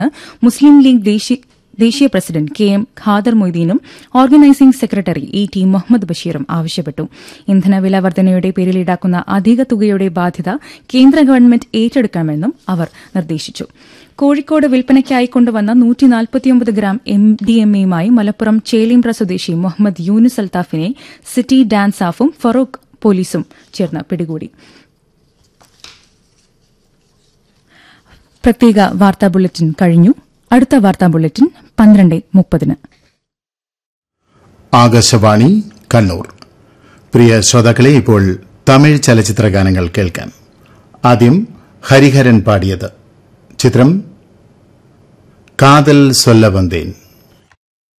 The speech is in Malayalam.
മുസ്ലിം ലീഗ് ദേശീയ ദേശീയ പ്രസിഡന്റ് കെ എം ഖാദർ മൊയ്തീനും organising secretary E T Muhammad ബഷീറും ആവശ്യപ്പെട്ടു ഇന്ധനവില വർധനയുടെ പേരിൽ ഈടാക്കുന്ന അധിക തുകയുടെ ബാധ്യത കേന്ദ്ര ഗവൺമെന്റ് ഏറ്റെടുക്കണമെന്നും അവർ നിർദ്ദേശിച്ചു കോഴിക്കോട് വിൽപ്പനയ്ക്കായി കൊണ്ടുവന്ന നൂറ്റിനാൽപ്പത്തിയൊമ്പത് ഗ്രാം എം ഡി എം എയുമായി മലപ്പുറം ചേലീമ്പ്ര സ്വദേശി മുഹമ്മദ് യൂനുസ് അൽത്താഫിനെ സിറ്റി ഡാൻസ് ആഫും ഫറൂഖ് പോലീസും ചേർന്ന് പിടികൂടി പ്രത്യേക വാർത്താ ബുള്ളറ്റിൻ കഴിഞ്ഞു അടുത്ത വാർത്താ ബുള്ളറ്റിൻ പന്ത്രണ്ട് മുപ്പതിന് ആകാശവാണി കണ്ണൂർ പ്രിയ ശ്രോതാക്കളെ ഇപ്പോൾ തമിഴ് ചലച്ചിത്ര ഗാനങ്ങൾ കേൾക്കാം ആദ്യം ഹരിഹരൻ പാടിയത് ചിത്രം കാതൽ സൊല്ലവന്തേൻ